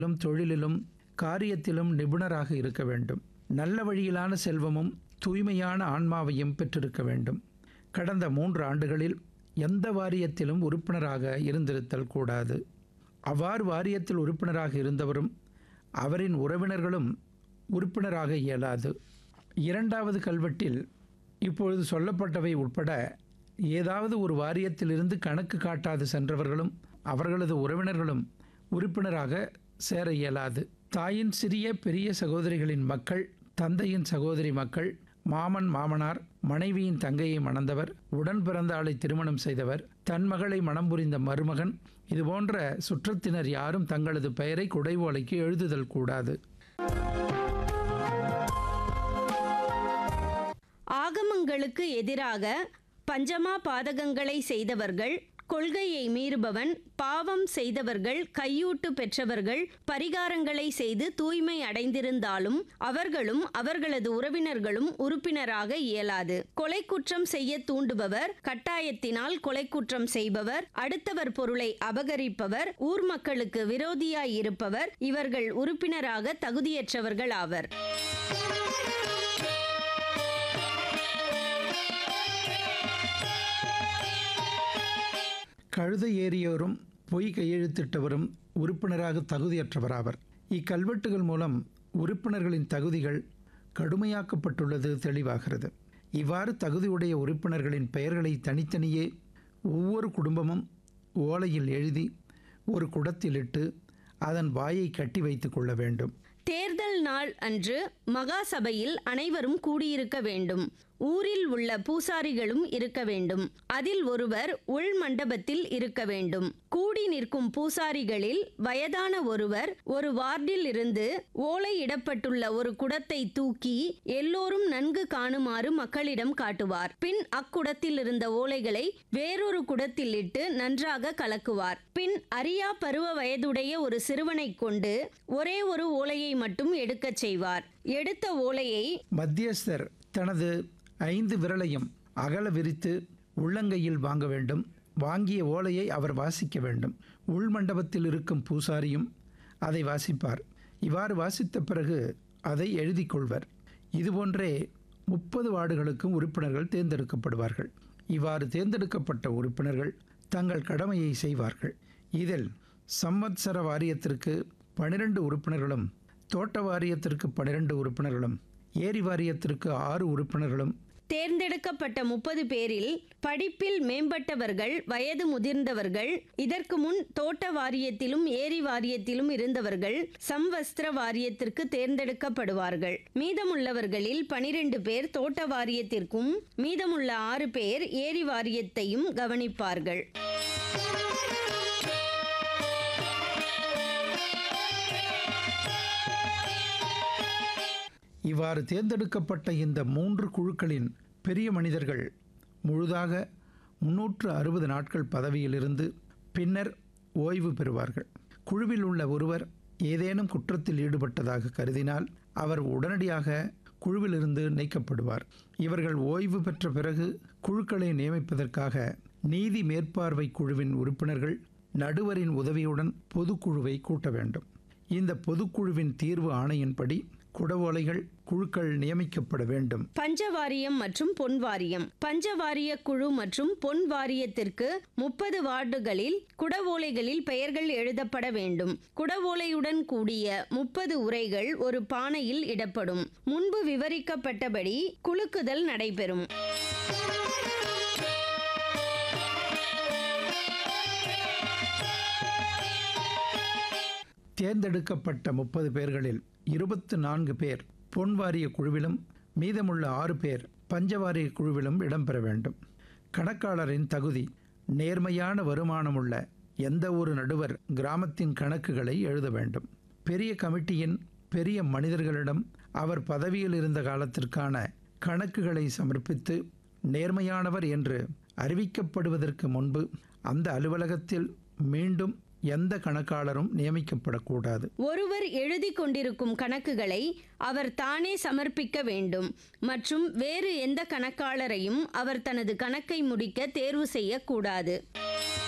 லும் தொழிலிலும் காரியத்திலும் நிபுணராக இருக்க வேண்டும் நல்ல வழியிலான செல்வமும் தூய்மையான ஆன்மாவையும் பெற்றிருக்க வேண்டும் கடந்த மூன்று ஆண்டுகளில் எந்த வாரியத்திலும் உறுப்பினராக இருந்திருத்தல் கூடாது அவ்வாறு வாரியத்தில் உறுப்பினராக இருந்தவரும் அவரின் உறவினர்களும் உறுப்பினராக இயலாது இரண்டாவது கல்வெட்டில் இப்பொழுது சொல்லப்பட்டவை உட்பட ஏதாவது ஒரு வாரியத்திலிருந்து கணக்கு காட்டாது சென்றவர்களும் அவர்களது உறவினர்களும் உறுப்பினராக சேர இயலாது தாயின் சிறிய பெரிய சகோதரிகளின் மக்கள் தந்தையின் சகோதரி மக்கள் மாமன் மாமனார் மனைவியின் தங்கையை மணந்தவர் உடன் பிறந்த ஆளை திருமணம் செய்தவர் தன் மகளை மணம் புரிந்த மருமகன் இதுபோன்ற சுற்றத்தினர் யாரும் தங்களது பெயரை குடைவோலைக்கு எழுதுதல் கூடாது ஆகமங்களுக்கு எதிராக பஞ்சமா பாதகங்களை செய்தவர்கள் கொள்கையை மீறுபவன் பாவம் செய்தவர்கள் கையூட்டு பெற்றவர்கள் பரிகாரங்களை செய்து தூய்மை அடைந்திருந்தாலும் அவர்களும் அவர்களது உறவினர்களும் உறுப்பினராக இயலாது கொலை குற்றம் செய்ய தூண்டுபவர் கட்டாயத்தினால் கொலை குற்றம் செய்பவர் அடுத்தவர் பொருளை அபகரிப்பவர் ஊர் மக்களுக்கு விரோதியாய் இருப்பவர் இவர்கள் உறுப்பினராக தகுதியற்றவர்கள் ஆவர் கழுதை ஏறியோரும் பொய் கையெழுத்திட்டவரும் உறுப்பினராக தகுதியற்றவராவர் இக்கல்வெட்டுகள் மூலம் உறுப்பினர்களின் தகுதிகள் கடுமையாக்கப்பட்டுள்ளது தெளிவாகிறது இவ்வாறு தகுதியுடைய உறுப்பினர்களின் பெயர்களை தனித்தனியே ஒவ்வொரு குடும்பமும் ஓலையில் எழுதி ஒரு குடத்திலிட்டு அதன் வாயை கட்டி வைத்துக் கொள்ள வேண்டும் தேர்தல் நாள் அன்று மகா சபையில் அனைவரும் கூடியிருக்க வேண்டும் ஊரில் உள்ள பூசாரிகளும் இருக்க வேண்டும் அதில் ஒருவர் உள் மண்டபத்தில் இருக்க வேண்டும் கூடி நிற்கும் பூசாரிகளில் வயதான ஒருவர் ஒரு வார்டில் இருந்து ஓலை இடப்பட்டுள்ள ஒரு குடத்தை தூக்கி எல்லோரும் நன்கு காணுமாறு மக்களிடம் காட்டுவார் பின் அக்குடத்தில் இருந்த ஓலைகளை வேறொரு குடத்தில் இட்டு நன்றாக கலக்குவார் பின் அரியா பருவ வயதுடைய ஒரு சிறுவனை கொண்டு ஒரே ஒரு ஓலையை மட்டும் எடுக்கச் செய்வார் எடுத்த ஓலையை மத்தியஸ்தர் தனது ஐந்து விரலையும் அகல விரித்து உள்ளங்கையில் வாங்க வேண்டும் வாங்கிய ஓலையை அவர் வாசிக்க வேண்டும் உள் மண்டபத்தில் இருக்கும் பூசாரியும் அதை வாசிப்பார் இவ்வாறு வாசித்த பிறகு அதை எழுதி கொள்வர் இதுபோன்றே முப்பது வார்டுகளுக்கும் உறுப்பினர்கள் தேர்ந்தெடுக்கப்படுவார்கள் இவ்வாறு தேர்ந்தெடுக்கப்பட்ட உறுப்பினர்கள் தங்கள் கடமையை செய்வார்கள் இதில் சம்வத்சர வாரியத்திற்கு பனிரெண்டு உறுப்பினர்களும் தோட்ட வாரியத்திற்கு பனிரெண்டு உறுப்பினர்களும் ஏரி வாரியத்திற்கு ஆறு உறுப்பினர்களும் தேர்ந்தெடுக்கப்பட்ட முப்பது பேரில் படிப்பில் மேம்பட்டவர்கள் வயது முதிர்ந்தவர்கள் இதற்கு முன் தோட்ட வாரியத்திலும் ஏரி வாரியத்திலும் இருந்தவர்கள் சம்வஸ்திர வாரியத்திற்கு தேர்ந்தெடுக்கப்படுவார்கள் மீதமுள்ளவர்களில் பனிரெண்டு பேர் தோட்ட வாரியத்திற்கும் மீதமுள்ள ஆறு பேர் ஏரி வாரியத்தையும் கவனிப்பார்கள் இவ்வாறு தேர்ந்தெடுக்கப்பட்ட இந்த மூன்று குழுக்களின் பெரிய மனிதர்கள் முழுதாக முன்னூற்று அறுபது நாட்கள் பதவியிலிருந்து பின்னர் ஓய்வு பெறுவார்கள் குழுவில் உள்ள ஒருவர் ஏதேனும் குற்றத்தில் ஈடுபட்டதாக கருதினால் அவர் உடனடியாக குழுவிலிருந்து நீக்கப்படுவார் இவர்கள் ஓய்வு பெற்ற பிறகு குழுக்களை நியமிப்பதற்காக நீதி மேற்பார்வை குழுவின் உறுப்பினர்கள் நடுவரின் உதவியுடன் பொதுக்குழுவை கூட்ட வேண்டும் இந்த பொதுக்குழுவின் தீர்வு ஆணையின்படி குடவோலைகள் குழுக்கள் நியமிக்கப்பட வேண்டும் பஞ்சவாரியம் மற்றும் பொன் வாரியம் பஞ்சவாரிய குழு மற்றும் பொன் வாரியத்திற்கு முப்பது வார்டுகளில் குடவோலைகளில் பெயர்கள் எழுதப்பட வேண்டும் குடவோலையுடன் கூடிய முப்பது உரைகள் ஒரு பானையில் இடப்படும் முன்பு விவரிக்கப்பட்டபடி குலுக்குதல் நடைபெறும் தேர்ந்தெடுக்கப்பட்ட முப்பது பேர்களில் இருபத்து நான்கு பேர் பொன் வாரிய குழுவிலும் மீதமுள்ள ஆறு பேர் பஞ்சவாரிய குழுவிலும் இடம்பெற வேண்டும் கணக்காளரின் தகுதி நேர்மையான வருமானமுள்ள எந்த ஒரு நடுவர் கிராமத்தின் கணக்குகளை எழுத வேண்டும் பெரிய கமிட்டியின் பெரிய மனிதர்களிடம் அவர் பதவியில் இருந்த காலத்திற்கான கணக்குகளை சமர்ப்பித்து நேர்மையானவர் என்று அறிவிக்கப்படுவதற்கு முன்பு அந்த அலுவலகத்தில் மீண்டும் எந்த கணக்காளரும் நியமிக்கப்படக்கூடாது ஒருவர் எழுதி கொண்டிருக்கும் கணக்குகளை அவர் தானே சமர்ப்பிக்க வேண்டும் மற்றும் வேறு எந்த கணக்காளரையும் அவர் தனது கணக்கை முடிக்க தேர்வு செய்யக்கூடாது